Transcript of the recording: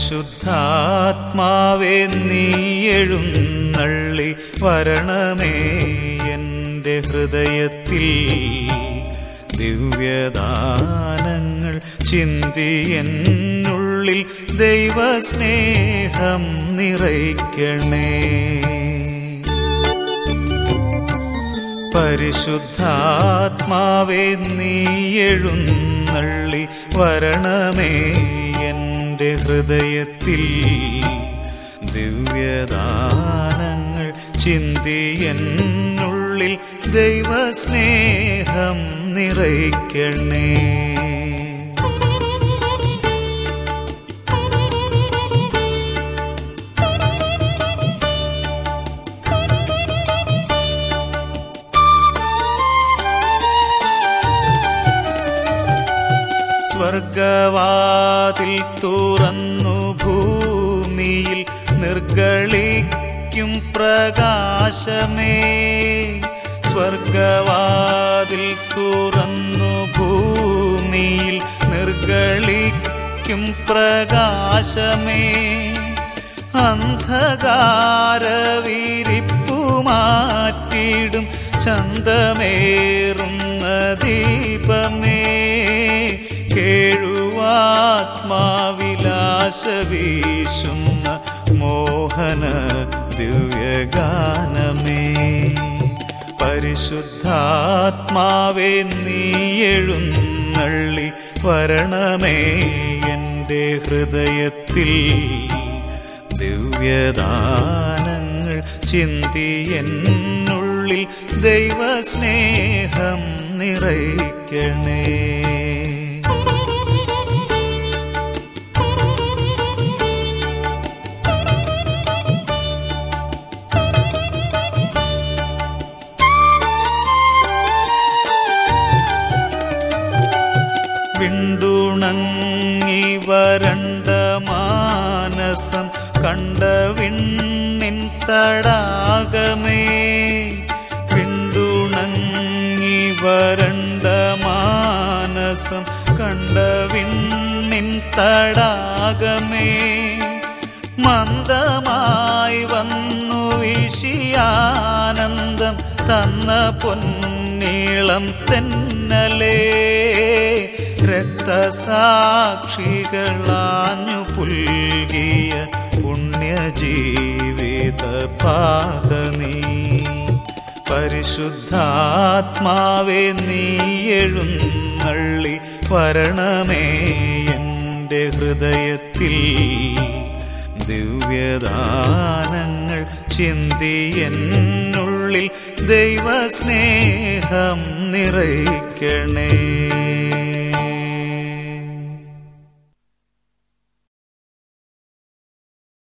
പരിശുദ്ധാത്മാവേ നീ എഴുന്നള്ളി വരണമേ എൻ്റെ ഹൃദയത്തിൽ ദിവ്യദാനങ്ങൾ ചിന്തി എന്നുള്ളിൽ ദൈവസ്നേഹം നിറയ്ക്കണേ പരിശുദ്ധാത്മാവേ നീ എഴുന്നള്ളി വരണമേ എൻ്റെ ഹൃദയത്തിൽ ദിവ്യദാനങ്ങൾ ചിന്തി എന്നുള്ളിൽ ദൈവസ്നേഹം നിറയ്ക്കണേ സ്വർഗവാതിൽ തുറന്നു ഭൂമിയിൽ നിർഗളിക്കും പ്രകാശമേ സ്വർഗവാതിൽ തുറന്നു ഭൂമിയിൽ നിർഗളിക്കും പ്രകാശമേ അന്ധകാരവിരിപ്പു മാറ്റിടും ചന്തമേറുന്ന ദീപമേ കേഴുവാത്മാവിലാശ വീശുന്ന മോഹന ദിവ്യഗാനമേ പരിശുദ്ധാത്മാവേ നീ എഴുന്നള്ളി വരണമേ എൻ്റെ ഹൃദയത്തിൽ ദിവ്യദാനങ്ങൾ ചിന്തി എന്നുള്ളിൽ ദൈവസ്നേഹം നിറയ്ക്കണേ വിണ്ടുണങ്ങി വരണ്ട മാനസം കണ്ട വിണ്ണിൻ തടാകമേ വിണ്ടുണങ്ങി വരണ്ട മാനസം കണ്ട വിണ്ണിൻ തടാകമേ മന്ദമായി വന്നു വിഷിയാനന്ദം തന്ന പൊന്നീളം തെന്നലേ രക്തസാക്ഷികളാഞ്ഞു പുൽകിയ പുണ്യജീവിത പാദനീ പരിശുദ്ധാത്മാവേ നീ എഴുന്നള്ളി വരണമേ എൻ്റെ ഹൃദയത്തിൽ ദിവ്യദാനങ്ങൾ ചിന്തി എന്നുള്ളിൽ ദൈവസ്നേഹം നിറയ്ക്കണേ